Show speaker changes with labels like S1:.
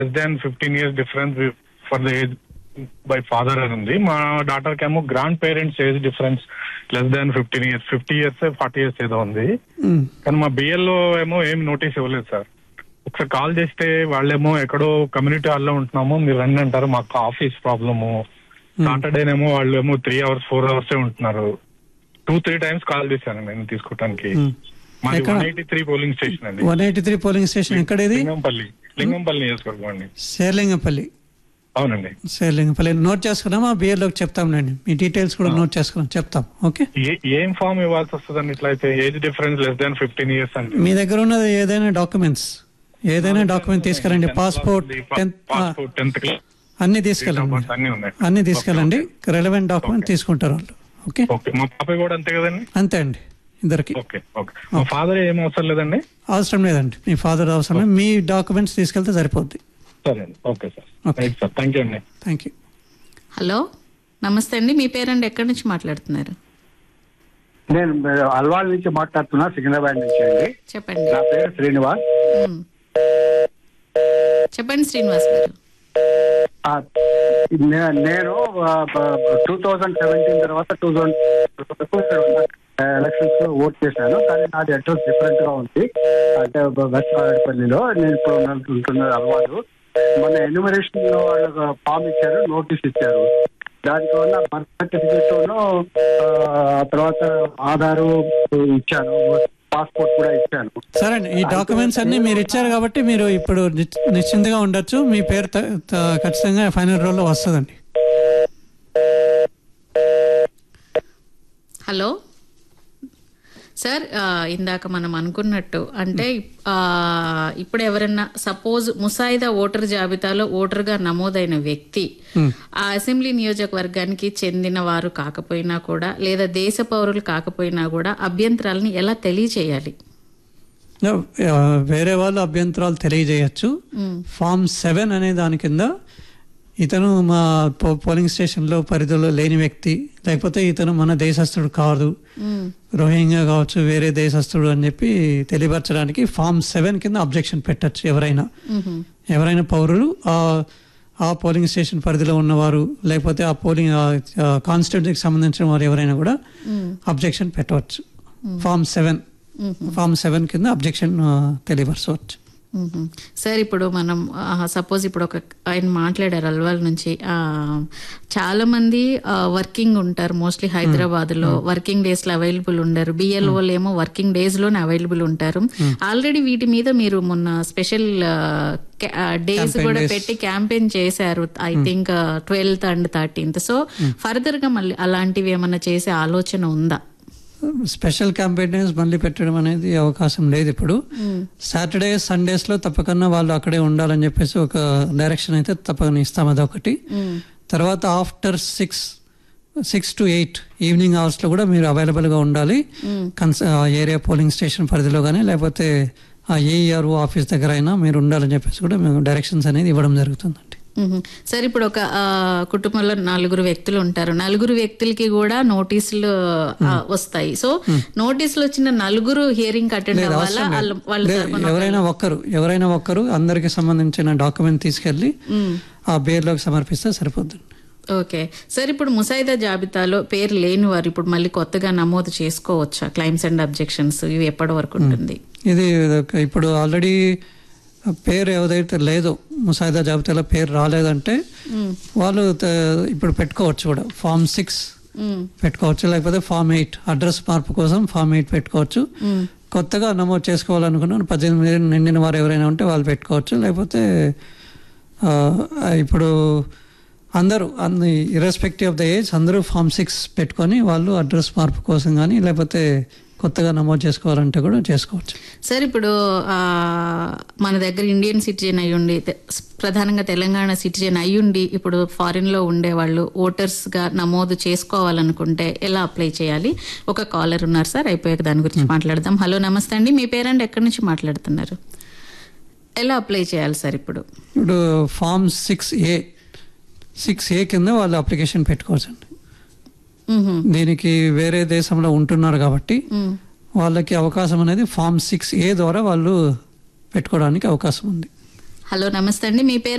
S1: Less than fifteen years difference for the age by father అని ఉంది మా daughter కేమో grand parents age difference less than fifteen years fifty years forty years ఏదో ఉంది
S2: ఉమ్.
S1: కానీ మా బిఎల్లో ఏమో ఏం నోటీస్ ఇవ్వలేదు సార్ ఒకసారి కాల్ చేస్తే వాళ్ళేమో ఎక్కడో కమ్యూనిటీ హాల్లో ఉంటున్నాము మీరు రండి అంటారు మాకు ఆఫీస్ ప్రాబ్లము సాటర్డేనేమో వాళ్ళు ఏమో త్రీ అవర్స్ ఫోర్ అవర్స్ ఉంటున్నారు టూ త్రీ టైమ్స్ కాల్ చేశాను నేను తీసుకోవడానికి
S2: ఉమ్.
S1: మాది
S2: ఎక్కడ?
S1: One eighty three polling station అండి
S2: one eighty three polling station ఎక్కడేది
S1: లింగంపల్లి లింగంపల్లి నియోజకవర్గం అండి
S2: శేర్లింగపల్లి
S1: అవునండి
S2: శేర్లింగపల్లి నోట్ చేసుకున్నామా బిఎల్లోకి చెప్తాంలేండి మీ డీటెయిల్స్ కూడా నోట్ చేసుకున్నాం చెప్తాం ఓకే
S1: ఏ- ఏం ఫామ్ ఇవ్వాల్సి వస్తుందండి ఇట్లా అయితే age difference less than fifteen years అంటే
S2: మీ దగ్గర ఉన్నది ఏదైనా డాక్యుమెంట్స్ ఏదైనా డాక్యుమెంట్ తీసుకెళ్ళండి passport tenth
S1: passport tenth class
S2: అన్ని తీసుకెళ్ళండి మీరు.
S1: అన్ని ఉన్నాయి
S2: అన్ని తీసుకెళ్ళండి రెలవెంట్ డాక్యుమెంట్ తీసుకుంటారు వాళ్ళు ఓకే
S1: ఓకే మా పాప కూడా అంతే కదండి
S2: అంతే అండి ఇద్దరికి
S1: ఓకే ఓకే మా ఫాదర్ ఏం అవసరం లేదండి
S2: అవసరం లేదండి మీ ఫాదర్ అవసరం లేదు మీ డాక్యుమెంట్స్ తీసుకెళ్తే సరిపోద్ది
S1: సరే అండి okay sir
S2: Okay.
S1: Right sir thank you అండి
S2: థ్యాంక్ యూ
S3: హలో నమస్తే అండి మీ పేరండి ఎక్కడి నుంచి మాట్లాడుతున్నారు
S4: నేను అల్వాల్ నుంచి మాట్లాడుతున్నా సికింద్రాబాద్ నుంచి అండి
S3: చెప్పండి
S4: నా పేరు శ్రీనివాస్
S3: ఉమ్. చెప్పండి శ్రీనివాస్ గారు
S4: ఆ, నే- నేను టూ థౌజండ్ సెవెంటీన్ తర్వాత టూ థౌజండ్ ఎలక్షన్స్ లో ఓట్ చేశాను కానీ నాది అడ్రస్ డిఫరెంట్ గా ఉంది అంటే వెస్ట్ మారేడుపల్లిలో నేను ఇప్పుడు ఉన్న- ఉంటున్నది అలవాటు మన ఎన్యూమరేషన్ లో వాళ్ళకి ఫామ్ ఇచ్చారు నోటీస్ ఇచ్చారు దానికి వల్ల బర్త్ సర్టిఫికేట్ ఆ తర్వాత ఆధారు ఇచ్చాను పాస్పోర్ట్ కూడా ఇచ్చాను
S2: సరే అండి ఈ డాక్యుమెంట్స్ అన్ని మీరు ఇచ్చారు కాబట్టి మీరు ఇప్పుడు నిశ్చ- నిశ్చింతగా ఉండొచ్చు మీ పేరు త- త- ఖచ్చితంగా ఫైనల్ రోల్లో వస్తుందండి
S3: హలో సార్ ఆ, ఇందాక మనం అనుకున్నట్టు అంటే ఆ, ఇప్పుడు ఎవరన్నా సపోజ్ ముసాయిదా ఓటర్ జాబితాలో ఓటర్గా నమోదైన వ్యక్తి ఆ అసెంబ్లీ నియోజకవర్గానికి చెందిన వారు కాకపోయినా కూడా లేదా దేశ పౌరులు కాకపోయినా కూడా అభ్యంతరాలని ఎలా తెలియచేయాలి
S2: ఆ, వేరే వాళ్ళు అభ్యంతరాలు తెలియజేయచ్చు ఫామ్ సెవెన్ అనే దాని కింద ఇతను మా పో- పోలింగ్ స్టేషన్లో పరిధిలో లేని వ్యక్తి లేకపోతే ఇతను మన దేశస్థుడు కాదు రోహింగ్యా కావచ్చు వేరే దేశస్థుడు అని చెప్పి తెలియపరచడానికి ఫామ్ సెవెన్ కింద అబ్జెక్షన్ పెట్టచ్చు ఎవరైనా ఎవరైనా పౌరులు ఆ ఆ పోలింగ్ స్టేషన్ పరిధిలో ఉన్నవారు లేకపోతే ఆ పోలింగ్ కాన్స్టిట్యూన్సీకి సంబంధించిన వారు ఎవరైనా కూడా అబ్జెక్షన్ పెట్టవచ్చు ఫామ్ సెవెన్ ఫామ్ సెవెన్ కింద అబ్జెక్షన్ తెలియపరచవచ్చు
S3: మ్మ్. సార్ ఇప్పుడు మనం సపోజ్ ఇప్పుడు ఒక ఆయన మాట్లాడారు అల్వాల్ నుంచి ఆ, చాలా మంది వర్కింగ్ ఉంటారు మోస్ట్లీ హైదరాబాద్ లో వర్కింగ్ డేస్ లో అవైలబుల్ ఉండరు బిఎల్ఓలు ఏమో వర్కింగ్ డేస్ లోనే అవైలబుల్ ఉంటారు ఆల్రెడీ వీటి మీద మీరు మొన్న స్పెషల్ డేస్ కూడా పెట్టి క్యాంపెయిన్ చేశారు I think twelfth and thirteenth so further గా మళ్ళీ అలాంటివి ఏమన్నా చేసే ఆలోచన ఉందా
S2: స్పెషల్ క్యాంపెయిన్స్ మళ్ళీ పెట్టడం అనేది అవకాశం లేదు ఇప్పుడు సాటర్డే సండేస్ లో తప్పకుండా వాళ్ళు అక్కడే ఉండాలని చెప్పేసి ఒక డైరెక్షన్ అయితే తప్పకుండా ఇస్తాం అదొకటి తర్వాత after six six to eight evening hours లో కూడా మీరు అవైలబుల్ గా ఉండాలి కన్స్ ఏరియా పోలింగ్ స్టేషన్ పరిధిలో కానీ లేకపోతే ఆ ఏఈఆర్ఓ ఆఫీస్ దగ్గర అయినా మీరు ఉండాలని చెప్పేసి కూడా మేము డైరెక్షన్స్ అనేది ఇవ్వడం జరుగుతుందండి
S3: మ్మ్. సార్ ఇప్పుడు ఒక ఆ, కుటుంబంలో నలుగురు వ్యక్తులు ఉంటారు నలుగురు వ్యక్తులకి కూడా నోటీసులు ఆ, వస్తాయి సో నోటీసులు వచ్చిన నలుగురు హియరింగ్ అటెండ్
S2: లేదు,
S3: అవ్వాలా
S2: అవసరం
S3: వాళ్ళ
S2: లేదు.
S3: వాళ్ళ
S2: లేదు,
S3: తరపున
S2: ఎవరైనా ఒక్కరు ఎవరైనా ఒక్కరు అందరికి సంబంధించిన డాక్యుమెంట్ తీసుకెళ్లి ఆ బేర్లోకి సమర్పిస్తే సరిపోతుంది
S3: ఓకే సార్ ఇప్పుడు ముసాయిదా జాబితాలో పేరు లేని వారు ఇప్పుడు మళ్ళీ కొత్తగా నమోదు చేసుకోవచ్చా క్లైమ్స్ అండ్ అబ్జెక్షన్స్ ఇవి ఎప్పటి వరకు ఉంటుంది
S2: ఇది ఒక- ఇప్పుడు ఆల్రెడీ పేరు ఏదైతే లేదో ముసాయిదా జాబితాలో పేరు రాలేదంటే వాళ్ళు త- ఇప్పుడు పెట్టుకోవచ్చు కూడా ఫామ్ సిక్స్
S3: మ్మ్.
S2: పెట్టుకోవచ్చు లేకపోతే ఫామ్ ఎయిట్ అడ్రస్ మార్పు కోసం ఫామ్ ఎయిట్ పెట్టుకోవచ్చు కొత్తగా నమోదు చేసుకోవాలనుకున్న పద్దెనిమిది ఏళ్ళు నిండిన వారు ఎవరైనా ఉంటే వాళ్ళు పెట్టుకోవచ్చు లేకపోతే ఆ, ఇప్పుడు అందరూ అన్ని ఇర్రెస్పెక్టివ్ ఆఫ్ ద ఏజ్ అందరూ ఫామ్ సిక్స్ పెట్టుకొని వాళ్ళు అడ్రస్ మార్పు కోసం కానీ లేకపోతే కొత్తగా నమోదు చేసుకోవాలంటే కూడా చేసుకోవచ్చు
S3: సార్ ఇప్పుడు ఆ, మన దగ్గర ఇండియన్ సిటిజన్ అయ్యుండి తె- ప్రధానంగా తెలంగాణ సిటిజన్ అయ్యుండి ఇప్పుడు ఫారిన్ లో ఉండే వాళ్ళు ఓటర్స్ గా నమోదు చేసుకోవాలనుకుంటే ఎలా అప్లై చేయాలి ఒక కాలర్ ఉన్నారు సార్ అయిపోయాక దాని గురించి మాట్లాడదాం హలో నమస్తే అండి మీ పేరెంట్ ఎక్కడి నుంచి మాట్లాడుతున్నారు ఎలా అప్లై చేయాలి సార్ ఇప్పుడు
S2: ఇప్పుడు form six A six A కింద వాళ్ళు అప్లికేషన్ పెట్టుకోవచ్చు అండి
S3: మ్హూ.
S2: దీనికి వేరే దేశంలో ఉంటున్నారు కాబట్టి
S3: మ్.
S2: వాళ్ళకి అవకాశం అనేది ఫామ్ సిక్స్ ఏ ద్వారా వాళ్ళు పెట్టుకోవడానికి అవకాశం ఉంది
S3: హలో నమస్తే అండి మీ పేరు